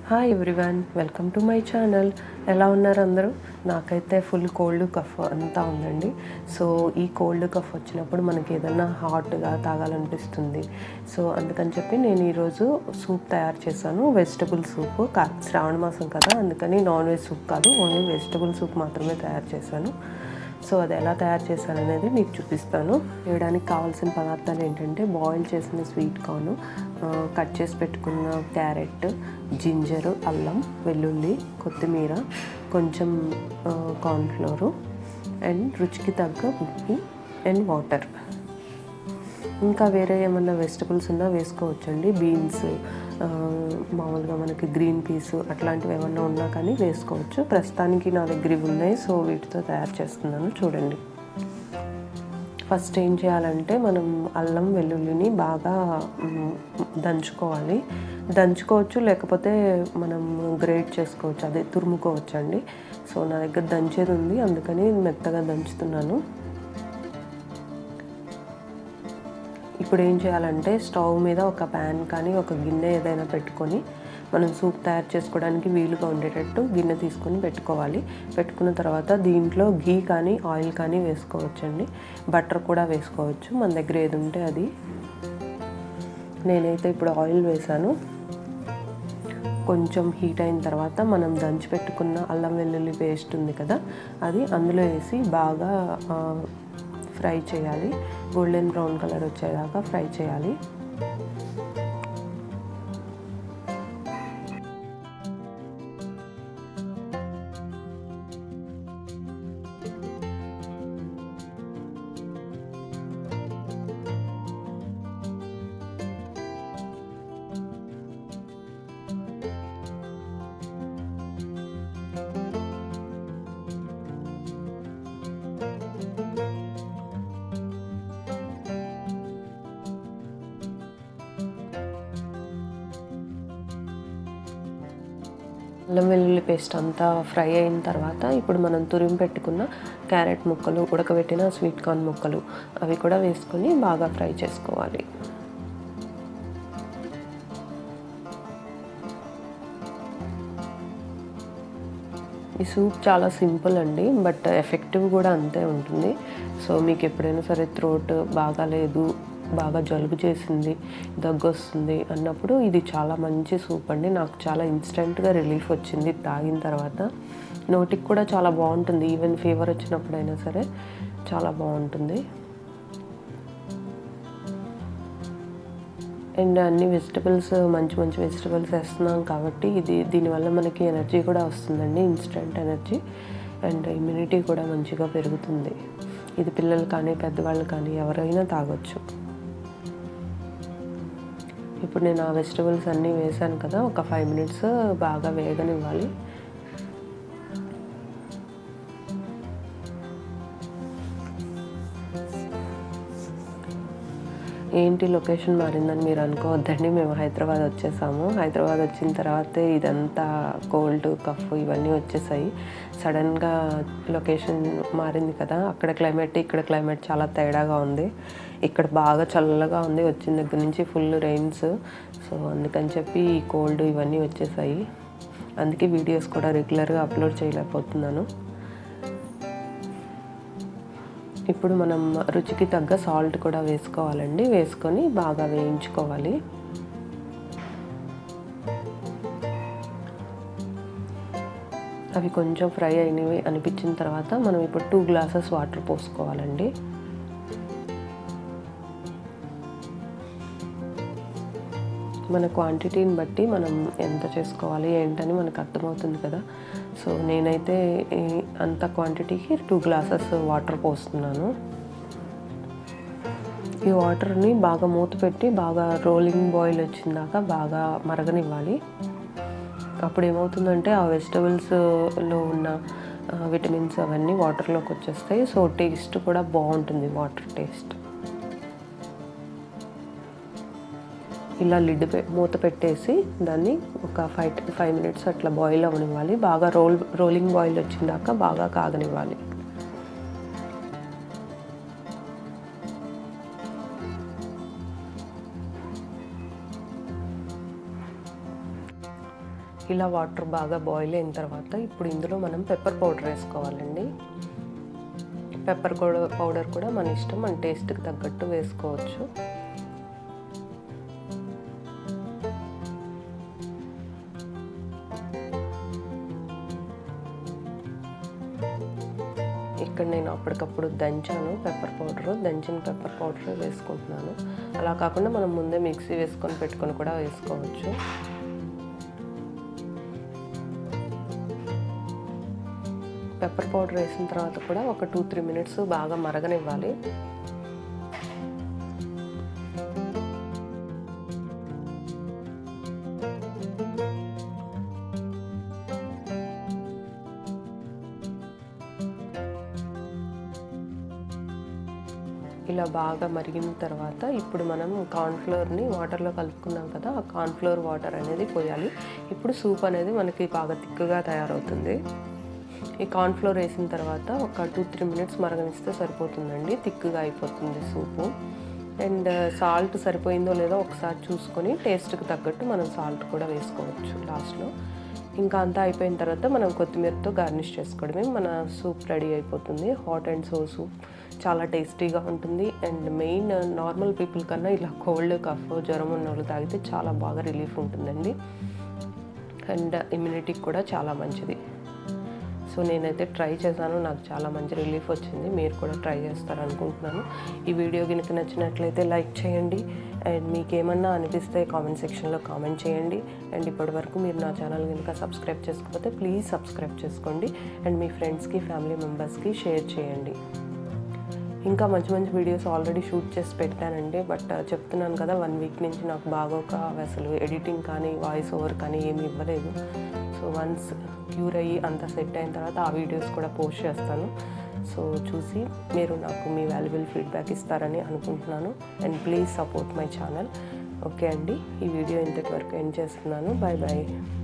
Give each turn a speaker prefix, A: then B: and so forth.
A: hi everyone welcome to my channel ఎలా ఉన్నారు అందరూ నాకైతే ఫుల్ కోల్డ్ కఫ్ అంతా ఉందండి సో ఈ కోల్డ్ కఫ్ వచ్చినప్పుడు మనకి ఏదైనా హాట్గా తాగాలనిపిస్తుంది సో అందుకని చెప్పి నేను ఈరోజు సూప్ తయారు చేశాను వెజిటబుల్ సూప్ కా శ్రావణ మాసం కదా అందుకని నాన్ వెజ్ సూప్ కాదు ఓన్లీ వెజిటబుల్ సూప్ మాత్రమే తయారు చేశాను సో అది ఎలా తయారు చేశాను అనేది మీకు చూపిస్తాను వేయడానికి కావాల్సిన పదార్థాలు ఏంటంటే బాయిల్ చేసిన స్వీట్ కార్న్ కట్ చేసి పెట్టుకున్న క్యారెట్ జింజర్ అల్లం వెల్లుల్లి కొత్తిమీర కొంచెం కార్న్ఫ్లోరు అండ్ రుచికి తగ్గ ఉప్పు అండ్ వాటర్ ఇంకా వేరే ఏమన్నా వెజిటబుల్స్ ఉన్నా వేసుకోవచ్చండి బీన్స్ మామూలుగా మనకి గ్రీన్ పీస్ అట్లాంటివి ఏమన్నా ఉన్నా కానీ వేసుకోవచ్చు ప్రస్తుతానికి నా దగ్గర ఇవి ఉన్నాయి సో వీటితో తయారు చేస్తున్నాను చూడండి ఫస్ట్ ఏం చేయాలంటే మనం అల్లం వెల్లుల్లిని బాగా మ్, దంచుకోవాలి దంచుకోవచ్చు లేకపోతే మనం గ్రేట్ చేసుకోవచ్చు అదే తురుముకోవచ్చు అండి సో నా దగ్గర దంచేది ఉంది అందుకని మెత్తగా దంచుతున్నాను ఇప్పుడు ఏం చేయాలంటే స్టవ్ మీద ఒక ప్యాన్ కానీ ఒక గిన్నె ఏదైనా పెట్టుకొని మనం సూప్ తయారు చేసుకోవడానికి వీలుగా ఉండేటట్టు గిన్నె తీసుకొని పెట్టుకోవాలి పెట్టుకున్న తర్వాత దీంట్లో ఘీ కానీ ఆయిల్ కానీ వేసుకోవచ్చండి బటర్ కూడా వేసుకోవచ్చు మన దగ్గర ఏది ఉంటే అది నేనైతే ఇప్పుడు ఆయిల్ వేసాను కొంచెం హీట్ అయిన తర్వాత మనం దంచి పెట్టుకున్న అల్లం వెల్లుల్లి పేస్ట్ ఉంది కదా అది అందులో వేసి బాగా ఆ, ఫ్రై చేయాలి గోల్డెన్ బ్రౌన్ కలర్ వచ్చేదాకా ఫ్రై చేయాలి అల్లం వెల్లుల్లి పేస్ట్ అంతా ఫ్రై అయిన తర్వాత ఇప్పుడు మనం తురిమి పెట్టుకున్న క్యారెట్ ముక్కలు ఉడకబెట్టిన స్వీట్ కార్న్ ముక్కలు అవి కూడా వేసుకొని బాగా ఫ్రై చేసుకోవాలి ఈ సూప్ చాలా సింపుల్ అండి బట్ ఎఫెక్టివ్ కూడా అంతే ఉంటుంది సో మీకు ఎప్పుడైనా సరే థ్రోట్ బాగాలేదు బాగా జలుబు చేసింది దగ్గు వస్తుంది అన్నప్పుడు ఇది చాలా మంచి సూప్ అండి నాకు చాలా ఇన్స్టెంట్గా రిలీఫ్ వచ్చింది తాగిన తర్వాత నోటికి కూడా చాలా బాగుంటుంది ఈవెన్ ఫీవర్ వచ్చినప్పుడైనా సరే చాలా బాగుంటుంది అండ్ అన్ని వెజిటబుల్స్ మంచి మంచి వెజిటబుల్స్ వేస్తున్నాం కాబట్టి ఇది దీనివల్ల మనకి ఎనర్జీ కూడా వస్తుందండి ఇన్స్టెంట్ ఎనర్జీ అండ్ ఇమ్యూనిటీ కూడా మంచిగా పెరుగుతుంది ఇది పిల్లలు కానీ పెద్దవాళ్ళు కానీ ఎవరైనా తాగొచ్చు ఇప్పుడు నేను ఆ వెజిటబుల్స్ అన్నీ వేసాను కదా ఒక ఫైవ్ మినిట్స్ బాగా వేగనివ్వాలి ఏంటి లొకేషన్ మారిందని మీరు అనుకోవద్దండి మేము హైదరాబాద్ వచ్చేసాము హైదరాబాద్ వచ్చిన తర్వాతే ఇదంతా కోల్డ్ కఫ్ ఇవన్నీ వచ్చేసాయి సడన్గా లొకేషన్ మారింది కదా అక్కడ క్లైమేట్ ఇక్కడ క్లైమేట్ చాలా తేడాగా ఉంది ఇక్కడ బాగా చల్లగా ఉంది వచ్చిన దగ్గర నుంచి ఫుల్ రెయిన్స్ సో అందుకని చెప్పి ఈ కోల్డ్ ఇవన్నీ వచ్చేసాయి అందుకే వీడియోస్ కూడా రెగ్యులర్గా అప్లోడ్ చేయలేకపోతున్నాను ఇప్పుడు మనం రుచికి తగ్గ సాల్ట్ కూడా వేసుకోవాలండి వేసుకొని బాగా వేయించుకోవాలి అవి కొంచెం ఫ్రై అయినవి అనిపించిన తర్వాత మనం ఇప్పుడు టూ గ్లాసెస్ వాటర్ పోసుకోవాలండి మన క్వాంటిటీని బట్టి మనం ఎంత చేసుకోవాలి ఏంటని మనకు అర్థమవుతుంది కదా సో నేనైతే ఈ- అంత క్వాంటిటీకి టూ గ్లాసెస్ వాటర్ పోస్తున్నాను ఈ వాటర్ని బాగా మూత పెట్టి బాగా రోలింగ్ బాయిల్ వచ్చిందాక బాగా మరగనివ్వాలి అప్పుడు ఏమవుతుందంటే ఆ వెజిటబుల్స్లో ఉన్న ఆ, విటమిన్స్ అవన్నీ వాటర్లోకి వచ్చేస్తాయి సో టేస్ట్ కూడా బాగుంటుంది వాటర్ టేస్ట్ ఇలా లిడ్ పె మూత పెట్టేసి దాన్ని ఒక ఫైవ్ ఫైవ్ మినిట్స్ అట్లా బాయిల్ అవ్వనివ్వాలి బాగా రోల్ రోలింగ్ బాయిల్ వచ్చిందాక బాగా కాగనివ్వాలి ఇలా వాటర్ బాగా బాయిల్ అయిన తర్వాత ఇప్పుడు ఇందులో మనం పెప్పర్ పౌడర్ వేసుకోవాలండి పెప్పర్ పౌడర్ కూడా మన ఇష్టం మన టేస్ట్కి తగ్గట్టు వేసుకోవచ్చు ఇక్కడ నేను అప్పటికప్పుడు దంచాను పెప్పర్ పౌడర్ దంచిన పెప్పర్ పౌడర్ వేసుకుంటున్నాను అలా కాకుండా మనం ముందే మిక్సీ వేసుకొని పెట్టుకొని కూడా వేసుకోవచ్చు పెప్పర్ పౌడర్ వేసిన తర్వాత కూడా ఒక టూ త్రీ మినిట్స్ బాగా మరగనివ్వాలి ఇలా బాగా మరిగిన తర్వాత ఇప్పుడు మనం కార్న్ఫ్లోర్ని వాటర్లో కలుపుకున్నాం కదా ఆ కార్న్ఫ్లోర్ వాటర్ అనేది పోయాలి ఇప్పుడు సూప్ అనేది మనకి బాగా తిక్కుగా తయారవుతుంది ఈ కార్న్ఫ్లోర్ వేసిన తర్వాత ఒక టూ త్రీ మినిట్స్ మరగనిస్తే సరిపోతుందండి థిక్గా అయిపోతుంది సూపు అండ్ సాల్ట్ సరిపోయిందో లేదో ఒకసారి చూసుకొని టేస్ట్కి తగ్గట్టు మనం సాల్ట్ కూడా వేసుకోవచ్చు లాస్ట్లో ఇంకా అంతా అయిపోయిన తర్వాత మనం కొత్తిమీరతో గార్నిష్ చేసుకోవడమే మన సూప్ రెడీ అయిపోతుంది హాట్ అండ్ సో సూప్ చాలా టేస్టీగా ఉంటుంది అండ్ మెయిన్ నార్మల్ పీపుల్ కన్నా ఇలా కోల్డ్ కఫ్ జ్వరం ఉన్న వాళ్ళు తాగితే చాలా బాగా రిలీఫ్ ఉంటుందండి అండ్ ఇమ్యూనిటీకి కూడా చాలా మంచిది సో నేనైతే ట్రై చేశాను నాకు చాలా మంచి రిలీఫ్ వచ్చింది మీరు కూడా ట్రై చేస్తారు అనుకుంటున్నాను ఈ వీడియో కనుక నచ్చినట్లయితే లైక్ చేయండి అండ్ మీకు ఏమన్నా అనిపిస్తే కామెంట్ సెక్షన్లో కామెంట్ చేయండి అండ్ ఇప్పటి వరకు మీరు నా ఛానల్ కనుక సబ్స్క్రైబ్ చేసుకోకపోతే ప్లీజ్ సబ్స్క్రైబ్ చేసుకోండి అండ్ మీ ఫ్రెండ్స్కి ఫ్యామిలీ మెంబర్స్కి షేర్ చేయండి ఇంకా మంచి మంచి వీడియోస్ ఆల్రెడీ షూట్ చేసి పెట్టానండి బట్ చెప్తున్నాను కదా వన్ వీక్ నుంచి నాకు బాగోక అసలు ఎడిటింగ్ కానీ వాయిస్ ఓవర్ కానీ ఏమి ఇవ్వలేదు సో వన్స్ క్యూర్ అయ్యి అంత సెట్ అయిన తర్వాత ఆ వీడియోస్ కూడా పోస్ట్ చేస్తాను సో చూసి మీరు నాకు మీ వాల్యుబుల్ ఫీడ్బ్యాక్ ఇస్తారని అనుకుంటున్నాను and please support my channel okay అండి ఈ వీడియో ఇంతటి వరకు ఎండ్ చేస్తున్నాను బాయ్ బాయ్